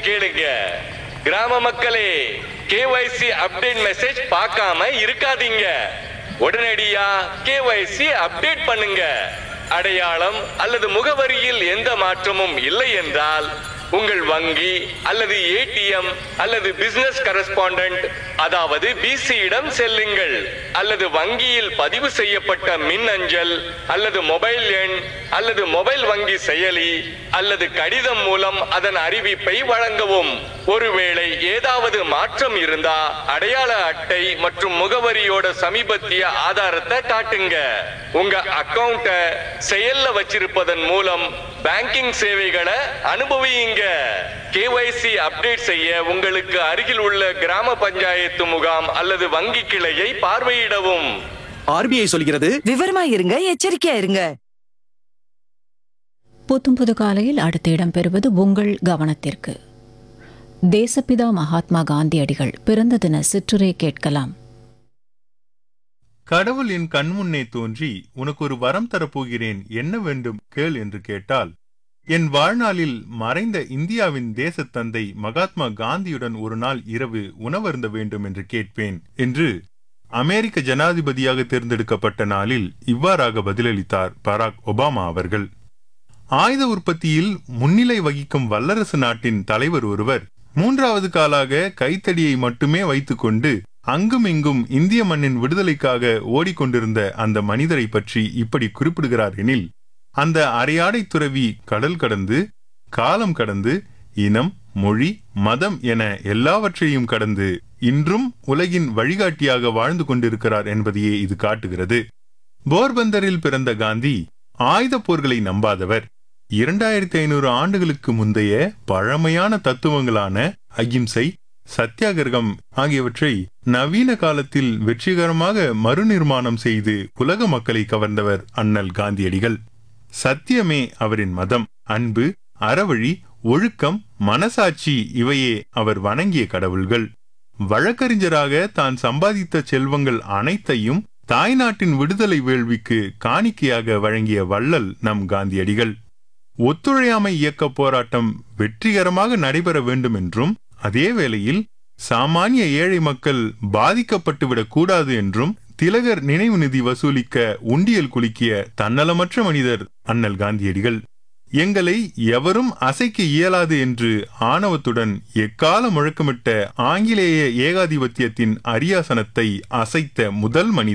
கேளுங்க கிராம மக்களே கேஒய்சி அப்டேட் மெசேஜ் பார்க்காம இருக்காதீங்க உடனடியா கேஒய்சி அப்டேட் பண்ணுங்க அடையாளம் அல்லது முகவரியில் எந்த மாற்றமும் இல்லை என்றால் உங்கள் வங்கி அல்லது ஏடிஎம் அல்லது பிசினஸ் கரஸ்பாண்டன்ட் அதாவது பிசியிடம் செல்லுங்கள் அல்லது வங்கியில் பதிவு செய்யப்பட்ட மின் அஞ்சல் அல்லது மொபைல் எண் அல்லது மொபைல் வங்கி செயலி அல்லது கடிதம் மூலம் அதன் அறிவிப்பை வழங்கவும் ஒருவேளை ஏதாவது மாற்றம் இருந்தா அடையாள அட்டை மற்றும் முகவரியோட சமீபத்திய ஆதாரத்தை காட்டுங்க உங்க அக்கவுண்ட செயல்ல வச்சிருப்பதன் மூலம் பேங்கிங் சேவைகளை அனுபவியுங்க கேஒய்சி அப்டேட் செய்ய உங்களுக்கு அருகில் உள்ள கிராம பஞ்சாயத்து முகாம் அல்லது வங்கி கிளையை பார்வையிடவும் ஆர்பிஐ சொல்கிறது விவரமா இருங்க எச்சரிக்கையா இருங்க புத்தும் புது காலையில் அடுத்து இடம்பெறுவது உங்கள் கவனத்திற்கு தேசப்பிதா மகாத்மா காந்தியடிகள் பிறந்த தின சிற்றுரை கேட்கலாம் கடவுள் என் கண்முன்னே தோன்றி உனக்கு ஒரு வரம் தரப்போகிறேன் என்ன வேண்டும் கேள் என்று கேட்டால் என் வாழ்நாளில் மறைந்த இந்தியாவின் தேசத்தந்தை மகாத்மா காந்தியுடன் ஒரு நாள் இரவு உணவருந்த வேண்டும் என்று கேட்பேன் என்று அமெரிக்க ஜனாதிபதியாக தேர்ந்தெடுக்கப்பட்ட நாளில் இவ்வாறாக பதிலளித்தார் பராக் ஒபாமா அவர்கள் ஆயுத உற்பத்தியில் முன்னிலை வகிக்கும் வல்லரசு நாட்டின் தலைவர் ஒருவர் மூன்றாவது காலாக கைத்தடியை மட்டுமே வைத்துக்கொண்டு அங்கும் இங்கும் இந்திய மண்ணின் விடுதலைக்காக ஓடிக்கொண்டிருந்த அந்த மனிதரை பற்றி இப்படி குறிப்பிடுகிறார் எனில் அந்த அரையாடை துறவி கடல் கடந்து காலம் கடந்து இனம் மொழி மதம் என எல்லாவற்றையும் கடந்து இன்றும் உலகின் வழிகாட்டியாக வாழ்ந்து கொண்டிருக்கிறார் என்பதையே இது காட்டுகிறது போர்பந்தரில் பிறந்த காந்தி ஆயுத போர்களை நம்பாதவர் இரண்டாயிரத்தி ஐநூறு ஆண்டுகளுக்கு முந்தைய பழமையான தத்துவங்களான அகிம்சை சத்தியாகிரகம் ஆகியவற்றை நவீன காலத்தில் வெற்றிகரமாக மறுநிர்மாணம் செய்து உலக மக்களை கவர்ந்தவர் அண்ணல் காந்தியடிகள் சத்தியமே அவரின் மதம் அன்பு அறவழி ஒழுக்கம் மனசாட்சி இவையே அவர் வணங்கிய கடவுள்கள் வழக்கறிஞராக தான் சம்பாதித்த செல்வங்கள் அனைத்தையும் தாய்நாட்டின் விடுதலை வேள்விக்கு காணிக்கையாக வழங்கிய வள்ளல் நம் காந்தியடிகள் ஒத்துழையாமை இயக்க போராட்டம் வெற்றிகரமாக நடைபெற வேண்டும் என்றும் அதே வேளையில் சாமானிய ஏழை மக்கள் பாதிக்கப்பட்டுவிடக் கூடாது என்றும் திலகர் நினைவு நிதி வசூலிக்க உண்டியல் குலுக்கிய தன்னலமற்ற மனிதர் அண்ணல் காந்தியடிகள் எங்களை எவரும் அசைக்க இயலாது என்று ஆணவத்துடன் எக்கால முழக்கமிட்ட ஆங்கிலேய ஏகாதிபத்தியத்தின் அரியாசனத்தை அசைத்த முதல் மனிதர்